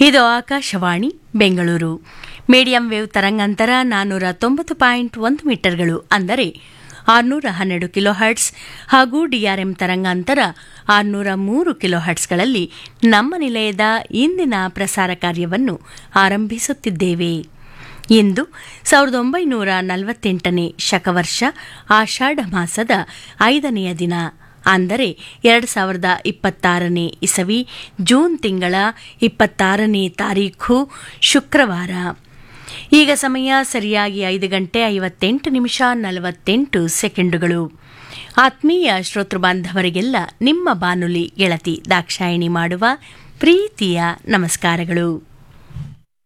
ಇದು Akashvani Bengaluru medium wave ತರಂಗಾಂತರ ನಾನ್ನೂರ ತೊಂಬತ್ತು ಪಾಯಿಂಟ್ ಒಂದು ಮೀಟರ್ಗಳು ಅಂದರೆ ಆರುನೂರ ಹನ್ನೆರಡು ಕಿಲೋ ಹರ್ಟ್ಸ್ ಹಾಗೂ ಡಿಆರ್ಎಂ ತರಂಗಾಂತರ ಆರುನೂರ ಮೂರು ಕಿಲೋ ಹರ್ಟ್ಸ್ಗಳಲ್ಲಿ ನಮ್ಮ ನಿಲಯದ ಇಂದಿನ ಪ್ರಸಾರ ಕಾರ್ಯವನ್ನು ಆರಂಭಿಸುತ್ತಿದ್ದೇವೆ ಇಂದು ಸಾವಿರದ ಒಂಬೈನೂರ ನಲವತ್ತೆಂಟನೇ ಶಕವರ್ಷ ಆಷಾಢ ಮಾಸದ ಐದನೆಯ ದಿನ ಅಂದರೆ ಎರಡು ಸಾವಿರದ ಇಪ್ಪತ್ತಾರನೇ ಇಸವಿ ಜೂನ್ ತಿಂಗಳ ಇಪ್ಪತ್ತಾರನೇ ತಾರೀಖು ಶುಕ್ರವಾರ ಈಗ ಸಮಯ ಸರಿಯಾಗಿ ಐದು ಗಂಟೆ ಐವತ್ತೆಂಟು ನಿಮಿಷ ನಲವತ್ತೆಂಟು ಸೆಕೆಂಡುಗಳು ಆತ್ಮೀಯ ಶ್ರೋತೃ ಬಾಂಧವರಿಗೆಲ್ಲ ನಿಮ್ಮ ಬಾನುಲಿ ಗೆಳತಿ ದಾಕ್ಷಾಯಿಣಿ ಮಾಡುವ ಪ್ರೀತಿಯ ನಮಸ್ಕಾರಗಳು